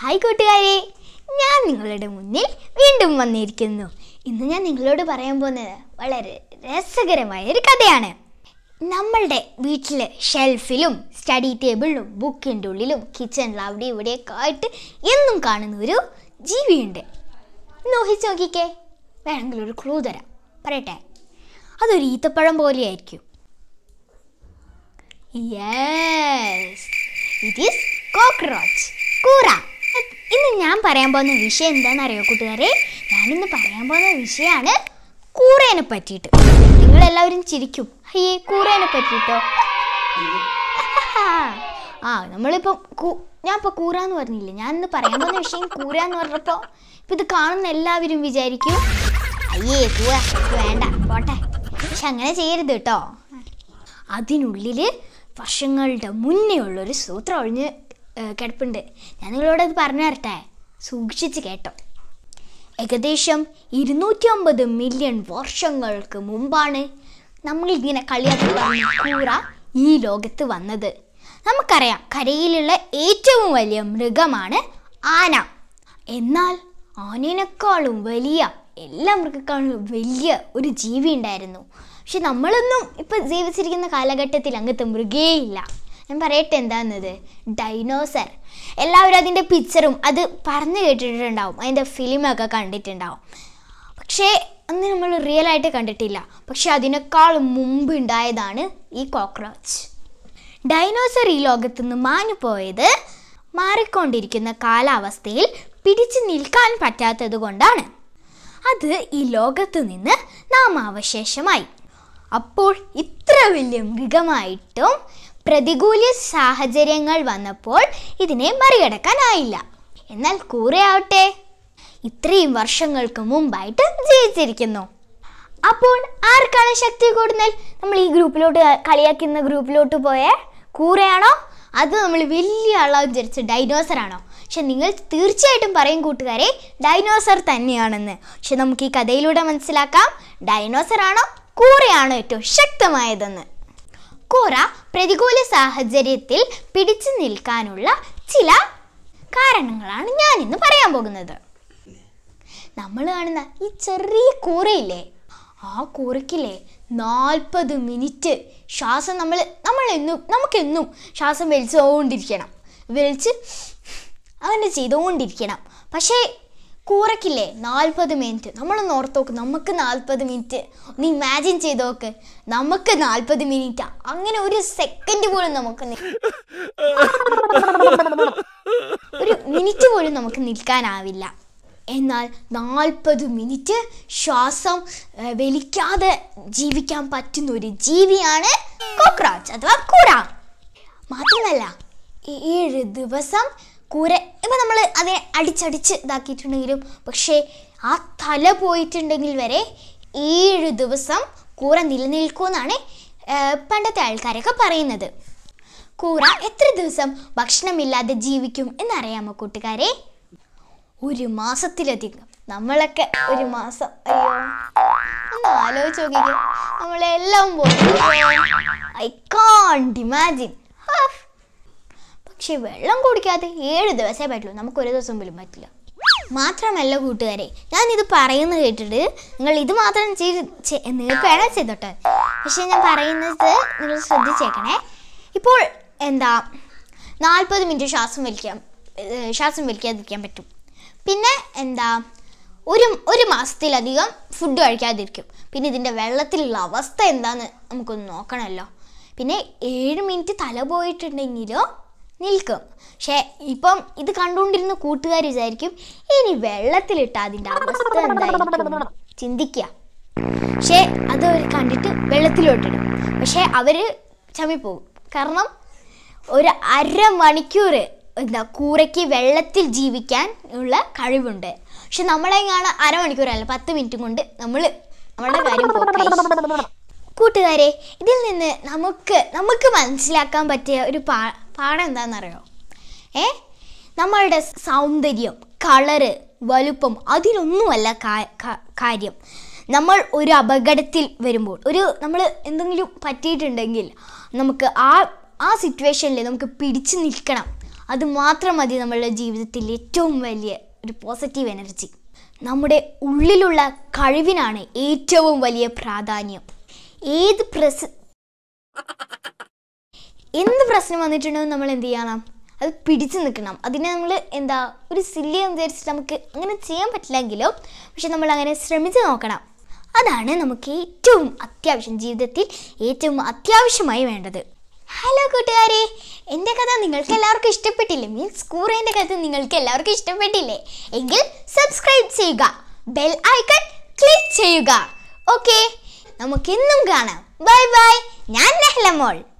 hi കൂട്ടുകാരെ ഞാൻ നിങ്ങളുടെ മുന്നിൽ വീണ്ടും വന്നിരിക്കുന്നു ഇന്ന് ഞാൻ നിങ്ങളോട് പറയാൻ പോകുന്നത് വളരെ രസകരമായ ഒരു കഥയാണ് നമ്മളുടെ വീട്ടിൽ ഷെൽഫിലും സ്റ്റഡി ടേബിളിലും ബുക്കിൻ്റെ ഉള്ളിലും കിച്ചണിലും അവിടെ ഇവിടെയൊക്കെ ആയിട്ട് എന്നും കാണുന്ന ഒരു ജീവിയുണ്ട് ഒന്ന് ഊഹിച്ച് നോക്കിക്കേ വേണമെങ്കിൽ ഒരു ക്ലൂ തരാം പറയട്ടെ അതൊരു ഈത്തപ്പഴം പോലെയായിരിക്കും യെസ് ഇറ്റ് ഈസ് കോക്രോച്ച് കൂറ ഇന്ന് ഞാൻ പറയാൻ പോകുന്ന വിഷയം എന്താണെന്ന് അറിയോ കൂട്ടുകാരെ ഞാനിന്ന് പറയാൻ പോകുന്ന വിഷയമാണ് കൂറേനെ പറ്റിയിട്ട് നിങ്ങളെല്ലാവരും ചിരിക്കും അയ്യേ കൂറേനെ പറ്റിയിട്ടോ ആ നമ്മളിപ്പം കൂ- ഞാൻ ഇപ്പോൾ കൂറ എന്ന് പറഞ്ഞില്ലേ ഞാൻ ഇന്ന് പറയാൻ പോകുന്ന വിഷയം കൂറ എന്ന് പറഞ്ഞപ്പോൾ ഇപ്പം ഇത് കാണുന്ന എല്ലാവരും വിചാരിക്കും അയ്യേ കൂറ ഇത് വേണ്ട പോട്ടെ പക്ഷെ അങ്ങനെ ചെയ്യരുത് കേട്ടോ അതിനുള്ളിൽ വർഷങ്ങളുടെ മുന്നേ ഉള്ളൊരു സൂത്രം ഒഴിഞ്ഞ് ഏഹ്, കിടപ്പുണ്ട് ഞാൻ നിങ്ങളോട് അത് പറഞ്ഞു തരട്ടെ സൂക്ഷിച്ച് കേട്ടോ ഏകദേശം ഇരുന്നൂറ്റി അമ്പത് മില്യൺ വർഷങ്ങൾക്ക് മുമ്പാണ് നമ്മളിങ്ങനെ കളിയാക്കി പറഞ്ഞ കൂറ ഈ ലോകത്ത് വന്നത് നമുക്കറിയാം കരയിലുള്ള ഏറ്റവും വലിയ മൃഗമാണ് ആന എന്നാൽ ആനേനേക്കാളും വലിയ എല്ലാ മൃഗക്കാളും വലിയ ഒരു ജീവി ഉണ്ടായിരുന്നു പക്ഷെ നമ്മളൊന്നും ഇപ്പം ജീവിച്ചിരിക്കുന്ന കാലഘട്ടത്തിൽ അങ്ങനത്തെ മൃഗേയില്ല ഞാൻ പറയട്ടെ എന്താന്നത് ഡൈനോസർ എല്ലാവരും അതിൻ്റെ പിക്ചറും അത് പറഞ്ഞു കേട്ടിട്ടുണ്ടാവും അതിൻ്റെ ഫിലിമൊക്കെ കണ്ടിട്ടുണ്ടാവും പക്ഷേ അന്ന് നമ്മൾ റിയൽ ആയിട്ട് കണ്ടിട്ടില്ല പക്ഷെ അതിനേക്കാൾ മുമ്പ് ഉണ്ടായതാണ് ഈ കോക്രോച്ച് ഡൈനോസർ ഈ ലോകത്ത് നിന്ന് മാഞ്ഞു പോയത് മാറിക്കൊണ്ടിരിക്കുന്ന കാലാവസ്ഥയിൽ പിടിച്ചു നിൽക്കാൻ പറ്റാത്തത് കൊണ്ടാണ് അത് ഈ ലോകത്ത് നിന്ന് നാമാവശേഷമായി അപ്പോൾ ഇത്ര വലിയ മൃഗമായിട്ടും പ്രതികൂല സാഹചര്യങ്ങൾ വന്നപ്പോൾ ഇതിനെ മറികടക്കാനായില്ല എന്നാൽ കൂറയാവട്ടെ ഇത്രയും വർഷങ്ങൾക്ക് മുമ്പായിട്ട് ജീവിച്ചിരിക്കുന്നു അപ്പോൾ ആർക്കാണ് ശക്തി കൂടുതൽ നമ്മൾ ഈ ഗ്രൂപ്പിലോട്ട് കളിയാക്കുന്ന ഗ്രൂപ്പിലോട്ട് പോയ കൂറയാണോ അത് നമ്മൾ വലിയ ആളാവും വിചാരിച്ച ഡൈനോസർ ആണോ പക്ഷെ നിങ്ങൾ തീർച്ചയായിട്ടും പറയും കൂട്ടുകാരെ ഡൈനോസർ തന്നെയാണെന്ന് പക്ഷെ നമുക്ക് ഈ കഥയിലൂടെ മനസ്സിലാക്കാം ഡൈനോസർ ആണോ കൂറയാണോ ഏറ്റവും ശക്തമായതെന്ന് കൂറ പ്രതികൂല സാഹചര്യത്തിൽ പിടിച്ചു നിൽക്കാനുള്ള ചില കാരണങ്ങളാണ് ഞാൻ ഇന്ന് പറയാൻ പോകുന്നത് നമ്മൾ കാണുന്ന ഈ ചെറിയ കൂറയില്ലേ ആ കൂറയ്ക്കില്ലേ നാൽപ്പത് മിനിറ്റ് ശ്വാസം നമ്മൾ നമ്മൾ എന്നും നമുക്കെന്നും ശ്വാസം വലിച്ചുകൊണ്ടിരിക്കണം വലിച്ച് അങ്ങനെ ചെയ്തുകൊണ്ടിരിക്കണം പക്ഷേ കൂറയ്ക്കില്ലേ നാൽപ്പത് മിനിറ്റ് നമ്മളൊന്ന് ഓർത്ത് നോക്ക് നമുക്ക് നാൽപ്പത് മിനിറ്റ് ഒന്ന് ഇമാജിൻ ചെയ്ത് നോക്ക് നമുക്ക് നാൽപ്പത് മിനിറ്റ് അങ്ങനെ ഒരു സെക്കൻഡ് പോലും നമുക്ക് നി- ഒരു മിനിറ്റ് പോലും നമുക്ക് നിൽക്കാനാവില്ല എന്നാൽ നാൽപ്പത് മിനിറ്റ് ശ്വാസം ഏഹ്, വലിക്കാതെ ജീവിക്കാൻ പറ്റുന്ന ഒരു ജീവിയാണ് കോക്രോച്ച് അഥവാ കൂറ മാത്രമല്ല ഏഴ് ദിവസം കൂര ഇപ്പം നമ്മൾ അതിനെ അടിച്ചടിച്ച് ഇതാക്കിയിട്ടുണ്ടെങ്കിലും പക്ഷേ ആ തല പോയിട്ടുണ്ടെങ്കിൽ വരെ ഏഴ് ദിവസം കൂറ നിലനിൽക്കുമെന്നാണ് ഏഹ്, പണ്ടത്തെ ആൾക്കാരൊക്കെ പറയുന്നത് കൂറ എത്ര ദിവസം ഭക്ഷണമില്ലാതെ ജീവിക്കും എന്നറിയാമോ കൂട്ടുകാരെ ഒരു മാസത്തിലധികം നമ്മളൊക്കെ ഒരു മാസം അയ്യോ ഒന്ന് ആലോചിച്ച് നോക്കിക്കേ നമ്മളെല്ലാം ഐ കാണ്ട് ഇമാജിൻ പക്ഷെ വെള്ളം കുടിക്കാതെ ഏഴ് ദിവസമേ പറ്റുള്ളൂ നമുക്ക് ഒരു ദിവസം പോലും പറ്റില്ല മാത്രമല്ല കൂട്ടുകാരെ ഞാൻ ഇത് പറയുന്നത് കേട്ടിട്ട് നിങ്ങൾ ഇത് മാത്രം ചെയ്ത് ചെ- നിങ്ങൾക്ക് വേണേൽ ചെയ്തോട്ടെ പക്ഷെ ഞാൻ പറയുന്നത് നിങ്ങൾ ശ്രദ്ധിച്ചേക്കണേ ഇപ്പോൾ എന്താ നാൽപ്പത് മിനിറ്റ് ശ്വാസം വലിക്കാം ഏഹ് ശ്വാസം വലിക്കാതിരിക്കാൻ പറ്റും പിന്നെ എന്താ ഒരു ഒരു മാസത്തിലധികം ഫുഡ് കഴിക്കാതിരിക്കും പിന്നെ ഇതിൻ്റെ വെള്ളത്തിലുള്ള അവസ്ഥ എന്താന്ന് നമുക്കൊന്ന് നോക്കണമല്ലോ പിന്നെ ഏഴ് മിനിറ്റ് തല പോയിട്ടുണ്ടെങ്കിലോ നിൽക്കും പക്ഷേ ഇപ്പം ഇത് കണ്ടുകൊണ്ടിരുന്ന കൂട്ടുകാർ വിചാരിക്കും ഇനി വെള്ളത്തിലിട്ട അതിൻ്റെ അവസ്ഥ എന്തായിരിക്കും ചിന്തിക്കുക പക്ഷേ അത് അവർ കണ്ടിട്ട് വെള്ളത്തിലോട്ടിടും പക്ഷേ അവർ ചമ്മിപ്പോകും കാരണം ഒരു അരമണിക്കൂർ എന്താ കൂരയ്ക്ക് വെള്ളത്തിൽ ജീവിക്കാൻ ഉള്ള കഴിവുണ്ട് പക്ഷെ നമ്മളെ കാണാൻ അരമണിക്കൂറല്ല പത്ത് മിനിറ്റ് കൊണ്ട് നമ്മൾ നമ്മുടെ കാര്യം പോക്കായി കൂട്ടുകാരെ ഇതിൽ നിന്ന് നമുക്ക് നമുക്ക് മനസ്സിലാക്കാൻ പറ്റിയ ഒരു പാ പാഠം എന്താണെന്നറിയോ ഏ നമ്മളുടെ സൗന്ദര്യം കളറ് വലുപ്പം അതിലൊന്നുമല്ല കാ- കാ- കാര്യം നമ്മൾ ഒരു അപകടത്തിൽ വരുമ്പോൾ ഒരു നമ്മൾ എന്തെങ്കിലും പറ്റിയിട്ടുണ്ടെങ്കിൽ നമുക്ക് ആ ആ സിറ്റുവേഷനിൽ നമുക്ക് പിടിച്ചു നിൽക്കണം അത് മാത്രം മതി നമ്മളുടെ ജീവിതത്തിൽ ഏറ്റവും വലിയ ഒരു പോസിറ്റീവ് എനർജി നമ്മുടെ ഉള്ളിലുള്ള കഴിവിനാണ് ഏറ്റവും വലിയ പ്രാധാന്യം ഏത് പ്രസ് എന്ത് പ്രശ്നം വന്നിട്ടുണ്ടോ നമ്മൾ എന്ത് ചെയ്യണം അത് പിടിച്ചു നിൽക്കണം അതിനെ നമ്മൾ എന്താ ഒരു സില്ലി എന്ന് വിചാരിച്ചിട്ട് നമുക്ക് അങ്ങനെ ചെയ്യാൻ പറ്റില്ലെങ്കിലും പക്ഷെ നമ്മൾ അങ്ങനെ ശ്രമിച്ചു നോക്കണം അതാണ് നമുക്ക് ഏറ്റവും അത്യാവശ്യം ജീവിതത്തിൽ ഏറ്റവും അത്യാവശ്യമായി വേണ്ടത് ഹലോ കൂട്ടുകാരെ എൻ്റെ കഥ നിങ്ങൾക്ക് എല്ലാവർക്കും ഇഷ്ടപ്പെട്ടില്ലേ മീൻസ് കൂറേൻ്റെ കഥ നിങ്ങൾക്ക് എല്ലാവർക്കും ഇഷ്ടപ്പെട്ടില്ലേ എങ്കിൽ സബ്സ്ക്രൈബ് ചെയ്യുക ബെൽ ഐക്കൺ ക്ലിക്ക് ചെയ്യുക ഓക്കെ നമുക്കെന്നും കാണാം ബൈ ബൈ ഞാൻ നെഹ്ലമോൾ